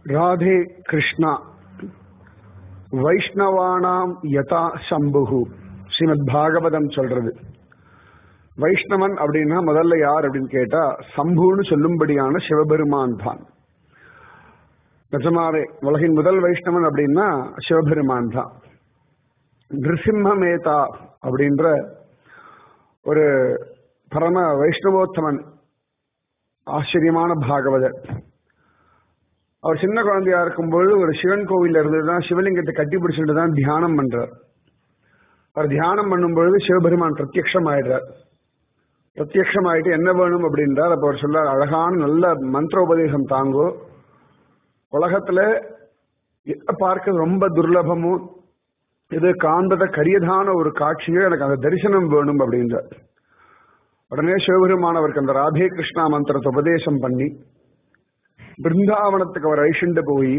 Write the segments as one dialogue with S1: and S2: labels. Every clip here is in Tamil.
S1: ராதே கிருஷ்ணா வைஷ்ணவானாம் யதா சம்புகு ஸ்ரீமத் பாகவதம் சொல்றது வைஷ்ணவன் அப்படின்னா முதல்ல யார் அப்படின்னு கேட்டா சம்புன்னு சொல்லும்படியான சிவபெருமான் தான் நிஜமாவே உலகின் முதல் வைஷ்ணவன் அப்படின்னா சிவபெருமான் தான் நிருசிம்மமேதா அப்படின்ற ஒரு பரம வைஷ்ணவோத்தமன் ஆச்சரியமான பாகவதர் அவர் சின்ன குழந்தையா இருக்கும்போது ஒரு சிவன் கோவில்ல இருந்து தான் சிவலிங்கத்தை கட்டி பிடிச்சிட்டு தான் தியானம் பண்றார் அவர் தியானம் பண்ணும் பொழுது சிவபெருமான் பிரத்யக்ஷம் ஆயிடுறார் பிரத்யக்ஷம் ஆயிட்டு என்ன வேணும் அப்படின்றார் அப்ப அவர் சொல்றார் அழகான நல்ல மந்திரோபதேசம் தாங்கோ உலகத்துல எதை பார்க்க ரொம்ப துர்லபமும் இது காந்தத கரியதான ஒரு காட்சியோ எனக்கு அந்த தரிசனம் வேணும் அப்படின்றார் உடனே சிவபெருமான் அவருக்கு அந்த ராதே கிருஷ்ணா மந்திரத்தை உபதேசம் பண்ணி பிருந்தாவனத்துக்கு அவர் ஐஷண்டு போய்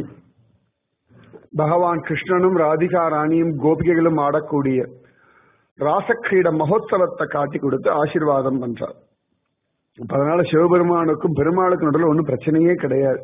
S1: பகவான் கிருஷ்ணனும் ராதிகா ராணியும் கோபிகைகளும் ஆடக்கூடிய ராசக்கிரீட மகோத்சவத்தை காட்டி கொடுத்து ஆசீர்வாதம் பண்றார் அதனால சிவபெருமானுக்கும் பெருமாளுக்கும் நடுவில் ஒன்றும் பிரச்சனையே கிடையாது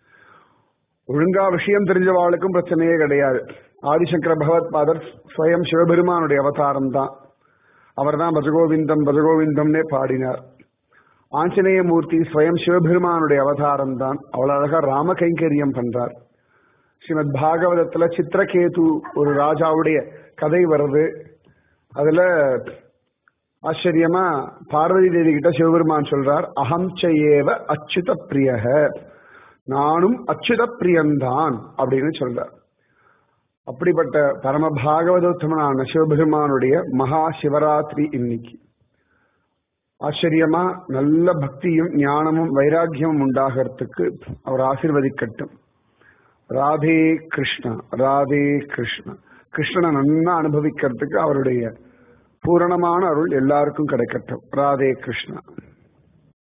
S1: ஒழுங்கா விஷயம் தெரிஞ்சவாளுக்கும் பிரச்சனையே கிடையாது ஆதிசங்கர பகவத் பாதர் ஸ்வயம் சிவபெருமானுடைய அவதாரம் தான் அவர் தான் பஜகோவிந்தம் பஜகோவிந்தம்னே பாடினார் ஆஞ்சநேய மூர்த்தி ஸ்வயம் சிவபெருமானுடைய அவதாரம் தான் அவ்வளவு அழகா ராம கைங்கரியம் பண்றார் ஸ்ரீமத் பாகவதத்துல சித்திரகேது ஒரு ராஜாவுடைய கதை வருது அதுல ஆச்சரியமா பார்வதி தேவி கிட்ட சிவபெருமான் சொல்றார் அகம் செய்யேவ அச்சுத பிரியக நானும் அச்சுத பிரியந்தான் அப்படின்னு சொல்றார் அப்படிப்பட்ட பரம பாகவதோத்தமனான சிவபெருமானுடைய மகா சிவராத்திரி இன்னைக்கு ஆச்சரியமா நல்ல பக்தியும் ஞானமும் வைராக்கியமும் உண்டாகிறதுக்கு அவர் ஆசிர்வதிக்கட்டும் ராதே கிருஷ்ணா ராதே கிருஷ்ணா கிருஷ்ணனை நன்னா அனுபவிக்கிறதுக்கு அவருடைய பூரணமான அருள் எல்லாருக்கும் கிடைக்கட்டும் ராதே கிருஷ்ணா